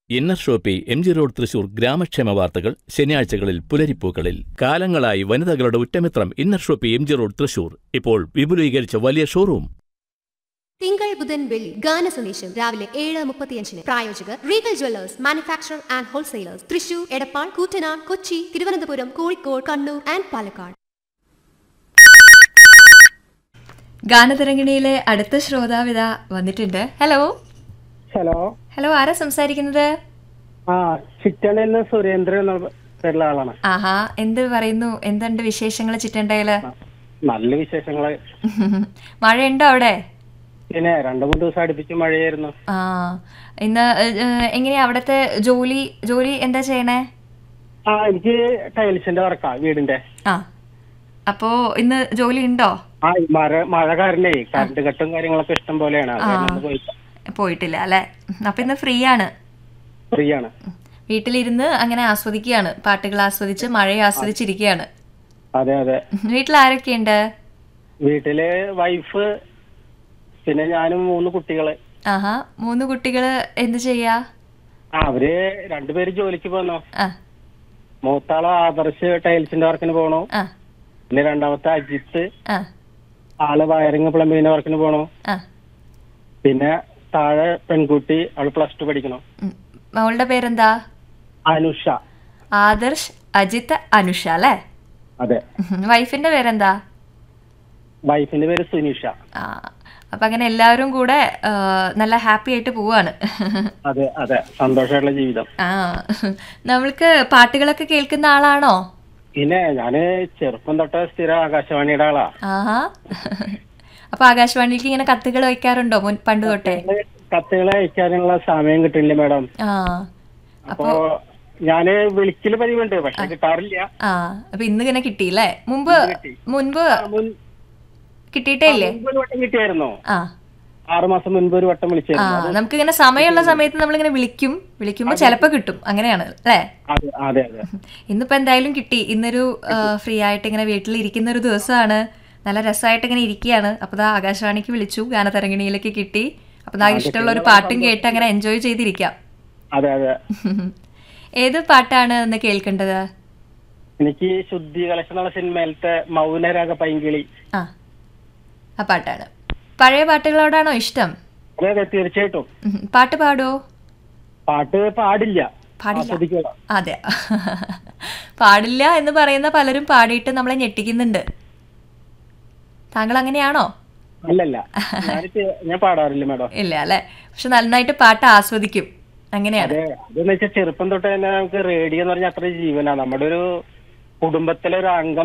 Inner shoppy M G road Thrissur ഗ്രാമക്ഷേമ വാർത്തകൾ ശനിയാഴ്ചകളിൽ പുലരിപ്പൂക്കളിൽ കാലങ്ങളായി വനിതകളുടെ ഉറ്റമിത്രം inner shoppy M G road Thrissur ഇപ്പോൾ വിപുലീകരിച്ച വലിയ ഷോറൂം തിങ്കൾ ബുധൻ വെള്ളി ഗാന സന്ദേശം രാവിലെ ഏഴ് മുപ്പത്തിയഞ്ചിന് പ്രായോജകർ Regal jewellers manufacture and wholesalers Thrissur Edappal Koottanad Kochi Thiruvananthapuram Kozhikode Kannur and Palakkad ഗാനതരംഗിണിയിലെ അടുത്ത ശ്രോതാവിത വന്നിട്ടുണ്ട് ഹലോ ഹലോ ഹലോ ആരാ സംസാരിക്കുന്നത് ആ ചിറ്റണിൽ നിന്ന് സുരേന്ദ്രൻ എന്ന പേരുള്ള ആളാണ് ആഹാ എന്ത് പറയുന്നു എന്തുണ്ട് വിശേഷങ്ങൾ ചിറ്റണ്ടയില് നല്ല വിശേഷങ്ങള് മഴയുണ്ടോ അവിടെ പിന്നെ രണ്ടു മൂന്ന് ദിവസം അടുപ്പിച്ച് മഴയായിരുന്നു ആ ഇന്ന് ഏഹ്, ഏഹ്, എങ്ങനെയാ അവിടത്തെ ജോലി ജോലി എന്താ ചെയ്യണേ ആ എനിക്ക് ടൈൽസിന്റെ വർക്കാ വീടിന്റെ ആ അപ്പോ ഇന്ന് ജോലി ഉണ്ടോ ആ ഈ മഴ മഴ കാരണേ കറണ്ട് കട്ടും കാര്യങ്ങളൊക്കെ ഇഷ്ടം പോലെയാണ് അത് കാരണം ഇന്ന് പോയില്ല. പോയിട്ടില്ല അല്ലെ അപ്പൊ ഇന്ന് ഫ്രീ ആണ് ഫ്രീ ആണ് വീട്ടിലിരുന്ന് അങ്ങനെ ആസ്വദിക്കുകയാണ് പാട്ടുകൾ ആസ്വദിച്ച് മഴയെ ആസ്വദിച്ചിരിക്കുകയാണ് അതെ അതെ വീട്ടിൽ ആരൊക്കെയുണ്ട് വീട്ടില് വൈഫ് പിന്നെ ഞാനും മൂന്ന് കുട്ടികള് ആഹാ മൂന്ന് കുട്ടികള് എന്ത് ചെയ്യാ ആ അവര് രണ്ടുപേര് ജോലിക്ക് പോന്നു ആ മൂത്താള് ആദർശ് ടൈൽസിന്റെ വർക്കിന് പോണു ആ പിന്നെ രണ്ടാമത്തെ അജിത്ത് ആ ആള് വയറിങ് പ്ലംബിങ്ങിന്റെ വർക്കിന് പോണു ആ പിന്നെ താഴെ പെൺകുട്ടി അവള് പ്ലസ് ടു പഠിക്കണം ഉം. മകളുടെ പേരെന്താ അനുഷ ആദർശ് അജിത്ത് അനുഷ അല്ലേ അതെ വൈഫിന്റെ പേരെന്താ വൈഫിന്റെ പേര് സുനിഷ ആ അപ്പൊ അങ്ങനെ എല്ലാവരും കൂടെ ആ, നല്ല ഹാപ്പി ആയിട്ട് പോവാണ് അതെ അതെ സന്തോഷമായിട്ടുള്ള ജീവിതം ആ നമ്മൾക്ക് പാട്ടുകളൊക്കെ കേൾക്കുന്ന ആളാണോ പിന്നെ ഞാന് ചെറുപ്പം തൊട്ട് സ്ഥിരം ആകാശവാണിയുടെ ആളാ ആഹാ അപ്പൊ ആകാശവാണിക്ക് ഇങ്ങനെ കത്തുകൾ വയ്ക്കാറുണ്ടോ മുൻ പണ്ട് തൊട്ടേ കത്തുകൾ അയക്കാനുള്ള സമയം കിട്ടില്ല മാഡം ആ അപ്പോ ഞാന് വിളിക്കല് പതിവുണ്ട് പക്ഷെ കിട്ടാറില്ല ആ അപ്പൊ ഇന്ന് ഇങ്ങനെ കിട്ടിയില്ലേ മുമ്പ് മുൻപ് ആ, മുൻ- കിട്ടിയിട്ടേ ഇല്ലേ മുൻപ് ഒരു വട്ടം കിട്ടിയായിരുന്നു ആ ആറു മാസം മുൻപ് ഒരു വട്ടം ആ വിളിച്ചായിരുന്നു നമുക്ക് ഇങ്ങനെ സമയമുള്ള സമയത്ത് നമ്മളിങ്ങനെ വിളിക്കും വിളിക്കുമ്പോൾ ചിലപ്പോ കിട്ടും അങ്ങനെയാണ് അല്ലേ അതെ അതെ അതെ ഇന്നിപ്പോ എന്തായാലും കിട്ടി ഇന്നൊരു ഫ്രീ ആയിട്ട് ഇങ്ങനെ വീട്ടിൽ ഇരിക്കുന്ന ഒരു ദിവസമാണ് നല്ല രസമായിട്ട് ഇങ്ങനെ ഇരിക്കുകയാണ് അപ്പൊ ദാ ആകാശവാണിക്ക് വിളിച്ചു ഗാനതരംഗിണിയിലേക്ക് കിട്ടി അപ്പൊ ദാ ഇഷ്ടമുള്ള ഒരു പാട്ടും കേട്ട് അങ്ങനെ എൻജോയ് ചെയ്തിരിക്കാം അതെ അതെ ഏത് പാട്ടാണ് ഇന്ന് കേൾക്കേണ്ടത് എനിക്ക് ശുദ്ധി കളക്ഷൻ എന്നുള്ള സിനിമയിലത്തെ മൗനരാഗ പൈങ്കിളി ആ ആ പാട്ടാണ് പഴയ പാട്ടുകളോടാണോ ഇഷ്ടം അതെ അതെ തീർച്ചയായിട്ടും ഉം. പാട്ട് പാടുവോ പാട്ട് പാടില്ല പാടില്ല ആസ്വദിക്കുക അതെ പാടില്ല എന്ന് പറയുന്ന പലരും പാടിയിട്ട് നമ്മളെ ഞെട്ടിക്കുന്നുണ്ട് താങ്കൾ അങ്ങനെയാണോ അല്ലല്ല ഞാനിപ്പോ ഞാൻ പാടാറില്ല മാഡം ഇല്ല അല്ലെ പക്ഷെ നന്നായിട്ട് പാട്ട് ആസ്വദിക്കും അങ്ങനെയാണ് അതെ അതെന്ന് വെച്ചാൽ ചെറുപ്പം തൊട്ട് തന്നെ നമുക്ക് റേഡിയോ എന്ന് പറഞ്ഞാൽ അത്ര ജീവനാ നമ്മുടെ ഒരു കുടുംബത്തിലെ ഒരു അംഗം